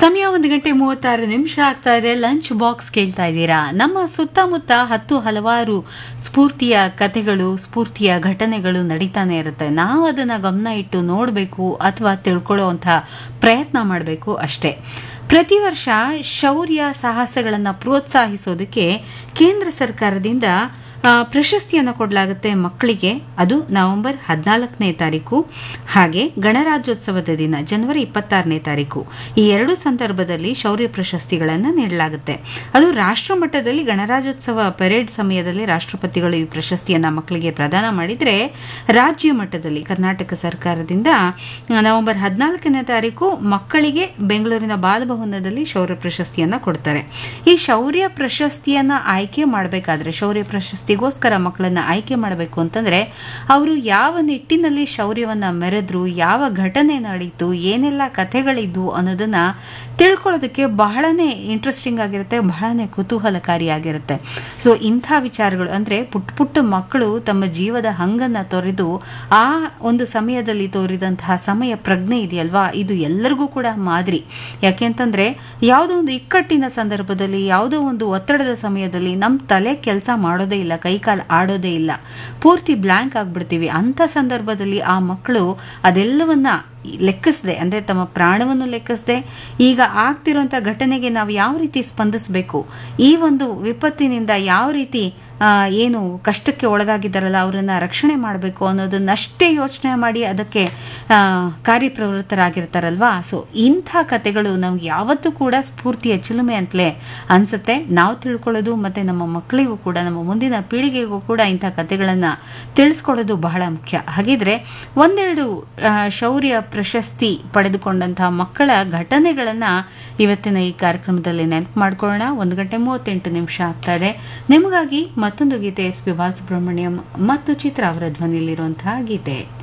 ಸಮಯ ಒಂದು ಗಂಟೆ ಮೂವತ್ತಾರು ನಿಮಿಷ ಆಗ್ತಾ ಇದೆ ಲಂಚ್ ಬಾಕ್ಸ್ ಕೇಳ್ತಾ ಇದ್ದೀರಾ ನಮ್ಮ ಸುತ್ತಮುತ್ತ ಹತ್ತು ಹಲವಾರು ಸ್ಫೂರ್ತಿಯ ಕಥೆಗಳು ಸ್ಫೂರ್ತಿಯ ಘಟನೆಗಳು ನಡೀತಾನೆ ಇರುತ್ತೆ ನಾವು ಅದನ್ನ ಗಮನ ಇಟ್ಟು ನೋಡಬೇಕು ಅಥವಾ ತಿಳ್ಕೊಳ್ಳೋವಂಥ ಪ್ರಯತ್ನ ಮಾಡಬೇಕು ಅಷ್ಟೇ ಪ್ರತಿ ವರ್ಷ ಶೌರ್ಯ ಸಾಹಸಗಳನ್ನು ಪ್ರೋತ್ಸಾಹಿಸೋದಕ್ಕೆ ಕೇಂದ್ರ ಸರ್ಕಾರದಿಂದ ಆ, ಪ್ರಶಸ್ತಿಯನ್ನು ಕೊಡಲಾಗುತ್ತೆ ಮಕ್ಕಳಿಗೆ ಅದು ನವೆಂಬರ್ ಹದಿನಾಲ್ಕನೇ ತಾರೀಕು ಹಾಗೆ ಗಣರಾಜ್ಯೋತ್ಸವದ ದಿನ ಜನವರಿ ಇಪ್ಪತ್ತಾರನೇ ತಾರೀಕು ಈ ಎರಡು ಸಂದರ್ಭದಲ್ಲಿ ಶೌರ್ಯ ಪ್ರಶಸ್ತಿಗಳನ್ನು ನೀಡಲಾಗುತ್ತೆ ಅದು ರಾಷ್ಟ್ರ ಮಟ್ಟದಲ್ಲಿ ಗಣರಾಜ್ಯೋತ್ಸವ ಪೆರೇಡ್ ಸಮಯದಲ್ಲಿ ರಾಷ್ಟ್ರಪತಿಗಳು ಈ ಪ್ರಶಸ್ತಿಯನ್ನು ಮಕ್ಕಳಿಗೆ ಪ್ರದಾನ ಮಾಡಿದರೆ ರಾಜ್ಯ ಮಟ್ಟದಲ್ಲಿ ಕರ್ನಾಟಕ ಸರ್ಕಾರದಿಂದ ನವೆಂಬರ್ ಹದಿನಾಲ್ಕನೇ ತಾರೀಕು ಮಕ್ಕಳಿಗೆ ಬೆಂಗಳೂರಿನ ಬಾಲಭವನದಲ್ಲಿ ಶೌರ್ಯ ಪ್ರಶಸ್ತಿಯನ್ನು ಕೊಡ್ತಾರೆ ಈ ಶೌರ್ಯ ಪ್ರಶಸ್ತಿಯನ್ನು ಆಯ್ಕೆ ಮಾಡಬೇಕಾದ್ರೆ ಶೌರ್ಯ ಪ್ರಶಸ್ತಿಗೋಸ್ಕರ ಮಕ್ಕಳನ್ನ ಆಯ್ಕೆ ಮಾಡಬೇಕು ಅಂತಂದ್ರೆ ಅವರು ಯಾವ ನಿಟ್ಟಿನಲ್ಲಿ ಶೌರ್ಯವನ್ನ ಮೆರೆದ್ರು ಯಾವ ಘಟನೆ ನಡೀತು ಏನೆಲ್ಲ ಕಥೆಗಳಿದ್ವು ಅನ್ನೋದನ್ನ ತಿಳ್ಕೊಳ್ಳೋದಕ್ಕೆ ಬಹಳನೇ ಇಂಟ್ರೆಸ್ಟಿಂಗ್ ಆಗಿರುತ್ತೆ ಬಹಳನೇ ಕುತೂಹಲಕಾರಿಯಾಗಿರುತ್ತೆ ಸೊ ಇಂಥ ವಿಚಾರಗಳು ಅಂದ್ರೆ ಪುಟ್ಟ ಪುಟ್ಟ ಮಕ್ಕಳು ತಮ್ಮ ಜೀವದ ಹಂಗನ್ನ ತೊರೆದು ಆ ಒಂದು ಸಮಯದಲ್ಲಿ ತೋರಿದಂತಹ ಸಮಯ ಪ್ರಜ್ಞೆ ಇದೆಯಲ್ವಾ ಇದು ಎಲ್ಲರಿಗೂ ಕೂಡ ಮಾದರಿ ಯಾಕೆಂತಂದ್ರೆ ಯಾವುದೋ ಒಂದು ಇಕ್ಕಟ್ಟಿನ ಸಂದರ್ಭದಲ್ಲಿ ಯಾವುದೋ ಒಂದು ಒತ್ತಡದ ಸಮಯದಲ್ಲಿ ನಮ್ಮ ತಲೆ ಕೆಲಸ ಮಾಡೋದೇ ಇಲ್ಲ ಕೈಕಾಲು ಆಡೋದೇ ಇಲ್ಲ ಪೂರ್ತಿ ಬ್ಲ್ಯಾಂಕ್ ಆಗ್ಬಿಡ್ತೀವಿ ಅಂಥ ಸಂದರ್ಭದಲ್ಲಿ ಆ ಮಕ್ಕಳು ಅದೆಲ್ಲವನ್ನ ಲೆಕ್ಕಿಸದೆ ಅಂದರೆ ತಮ್ಮ ಪ್ರಾಣವನ್ನು ಲೆಕ್ಕಿಸದೆ ಈಗ ಆಗ್ತಿರುವಂಥ ಘಟನೆಗೆ ನಾವು ಯಾವ ರೀತಿ ಸ್ಪಂದಿಸಬೇಕು ಈ ಒಂದು ವಿಪತ್ತಿನಿಂದ ಯಾವ ರೀತಿ ಆ, ಏನು ಕಷ್ಟಕ್ಕೆ ಒಳಗಾಗಿದ್ದಾರಲ್ಲ ಅವರನ್ನ ರಕ್ಷಣೆ ಮಾಡಬೇಕು ಅನ್ನೋದನ್ನಷ್ಟೇ ಯೋಚನೆ ಮಾಡಿ ಅದಕ್ಕೆ ಆ, ಕಾರ್ಯಪ್ರವೃತ್ತರಾಗಿರ್ತಾರಲ್ವಾ ಸೊ ಇಂಥ ಕಥೆಗಳು ನಮ್ಗೆ ಯಾವತ್ತೂ ಕೂಡ ಸ್ಫೂರ್ತಿಯ ಚಿಲುಮೆ ಅಂತಲೇ ಅನ್ಸುತ್ತೆ ನಾವು ತಿಳ್ಕೊಳ್ಳೋದು ಮತ್ತು ನಮ್ಮ ಮಕ್ಕಳಿಗೂ ಕೂಡ ನಮ್ಮ ಮುಂದಿನ ಪೀಳಿಗೆಗೂ ಕೂಡ ಇಂಥ ಕಥೆಗಳನ್ನು ತಿಳಿಸ್ಕೊಡೋದು ಬಹಳ ಮುಖ್ಯ ಹಾಗಿದ್ರೆ ಒಂದೆರಡು ಆ, ಶೌರ್ಯ ಪ್ರಶಸ್ತಿ ಪಡೆದುಕೊಂಡಂತಹ ಮಕ್ಕಳ ಘಟನೆಗಳನ್ನು ಇವತ್ತಿನ ಈ ಕಾರ್ಯಕ್ರಮದಲ್ಲಿ ನೆನಪು ಮಾಡ್ಕೊಳ್ಳೋಣ ಒಂದು ಗಂಟೆ ಮೂವತ್ತೆಂಟು ನಿಮಿಷ ಆಗ್ತಾ ಇದೆ ನಿಮಗಾಗಿ ಮತ್ತೊಂದು ಗೀತೆ ಎಸ್ ಪಿ ಬಾಲಸುಬ್ರಹ್ಮಣ್ಯಂ ಮತ್ತು ಚಿತ್ರ ಅವರ ಧ್ವನಿಯಲ್ಲಿರುವಂತಹ ಗೀತೆ